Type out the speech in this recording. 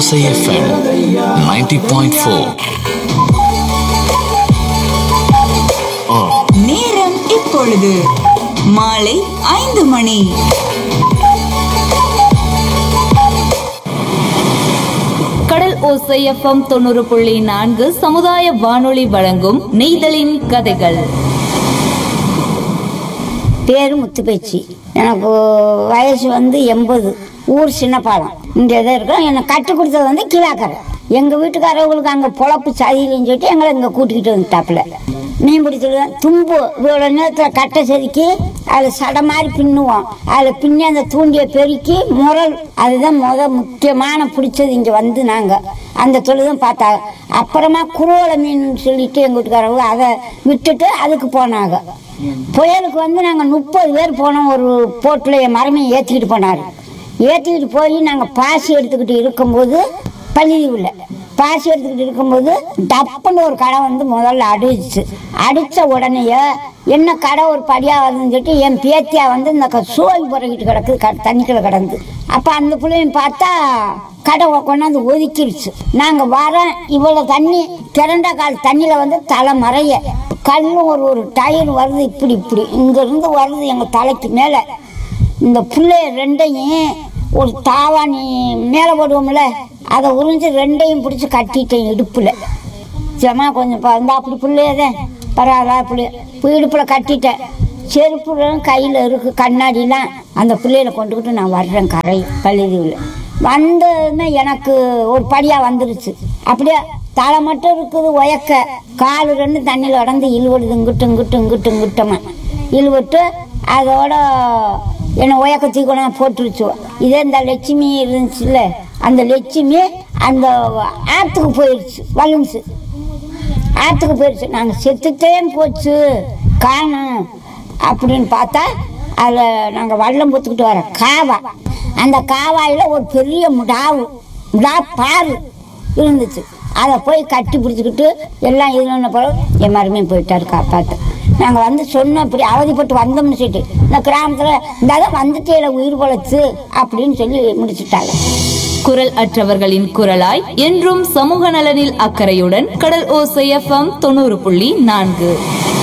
ஓசை எஃப்எம் 90.4 நேரம் இப்பொழுது மாலை ஐந்து மணி கடல் ஓசை எஃப்எம் தொண்ணூறு புள்ளி நான்கு சமுதாய வானொலி வழங்கும் நெய்தலின் கதைகள் பேர் முத்துப்பேச்சி எனக்கு வயசு வந்து எண்பது ஊர் சின்னப்பாலம் இங்கே தான் இருக்கோம் என்னை கற்றுக் கொடுத்தது வந்து கிழாக்கரை எங்கள் வீட்டுக்காரவங்களுக்கு அங்கே பொழப்பு சரியில்லைன்னு சொல்லிட்டு எங்களை இங்கே கூட்டிக்கிட்டு வந்துட்டாப்புல மீன் பிடிச்சது தும்பு இவ்வளோ நேரத்தில் கட்டை செதுக்கி அதில் சடை மாதிரி பின்னுவோம் அதில் பின்னி அந்த தூண்டியை பெருக்கி முரல் அதுதான் முத முக்கியமான பிடிச்சது இங்கே வந்து நாங்கள் அந்த தொழில் பார்த்தாங்க அப்புறமா குருவலை மீன் சொல்லிட்டு எங்கள் வீட்டுக்காரவங்க அதை விட்டுட்டு அதுக்கு போனாங்க புயலுக்கு வந்து நாங்கள் முப்பது பேர் போனோம் ஒரு போட்டில் என் மரமையை ஏற்றிக்கிட்டு போனார் ஏற்றிக்கிட்டு போய் நாங்கள் பாசி எடுத்துக்கிட்டு இருக்கும்போது பள்ளியில் பாசி எடுத்துக்கிட்டு இருக்கும்போது டப்புன்னு ஒரு கடை வந்து முதல்ல அடிச்சு அடித்த உடனேயே என்ன கடை ஒரு படியாக வருதுன்னு சொல்லிட்டு என் பேத்தியா வந்து இந்த க- சோய் புறகிட்டு கிடக்குது க தண்ணிக்குள்ள கிடந்து அப்போ அந்த பிள்ளையும் பார்த்தா கடை கொண்டாந்து ஒதுக்கிடுச்சு நாங்கள் வரோம் இவ்வளோ தண்ணி திரண்ட கால் தண்ணியில் வந்து தலை மறைய கல்லும் ஒரு ஒரு டயர் வருது இப்படி இப்படி இங்கேருந்து வருது எங்கள் தலைக்கு மேலே இந்த பிள்ளைய ரெண்டையும் ஒரு தாவாணி மேலே போடுவோம்ல அதை உறிஞ்சு ரெண்டையும் பிடிச்சி கட்டிட்டேன் இடுப்பில் ஜமா கொஞ்சம் பா- இந்த அப்படி பிள்ளையதான் பரவாயில்ல பிள்ளை இப்போ இடுப்பில் கட்டிட்டேன் செருப்பு கையில் இருக்கு கண்ணாடிலாம் அந்த பிள்ளையில கொண்டுக்கிட்டு நான் வர்றேன் கரை பள்ளிதீவில் வந்ததுமே எனக்கு ஒரு படியாக வந்துருச்சு அப்படியே தலை மட்டும் இருக்குது உயக்க கால் ரெண்டு தண்ணியில் உடந்து இழுவடுது இங்கிட்டு இங்கிட்டு இங்கிட்டு இங்கிட்டமா இழுவிட்டு அதோட என்னை உயக்க தூக்கணும் போட்டுருச்சு இதே இந்த லட்சுமி இருந்துச்சுல்ல அந்த லட்சுமி அந்த ஆற்றுக்கு போயிடுச்சு வலுந்துச்சு ஆற்றுக்கு போயிடுச்சு நாங்கள் செத்துட்டே போச்சு காணும் அப்படின்னு பார்த்தா அதில் நாங்கள் வல்லம் பொத்துக்கிட்டு வரோம் காவா அந்த காவாயில் ஒரு பெரிய முடாவு முடா பாரு இருந்துச்சு அதை போய் கட்டி பிடிச்சிக்கிட்டு எல்லாம் இதுன்னு பிறகு என் மருமையும் போயிட்டாரு காப்பாற்ற நாங்கள் வந்து சொன்னோம் இப்படி அவதிப்பட்டு வந்தோம்னு சொல்லிட்டு இந்த கிராமத்தில் இந்த வந்துட்டே உயிர் பொழைச்சு அப்படின்னு சொல்லி முடிச்சுட்டாங்க குரல் அற்றவர்களின் குரலாய் என்றும் சமூக நலனில் அக்கறையுடன் கடல் ஓசை எஃப்எம் தொண்ணூறு புள்ளி நான்கு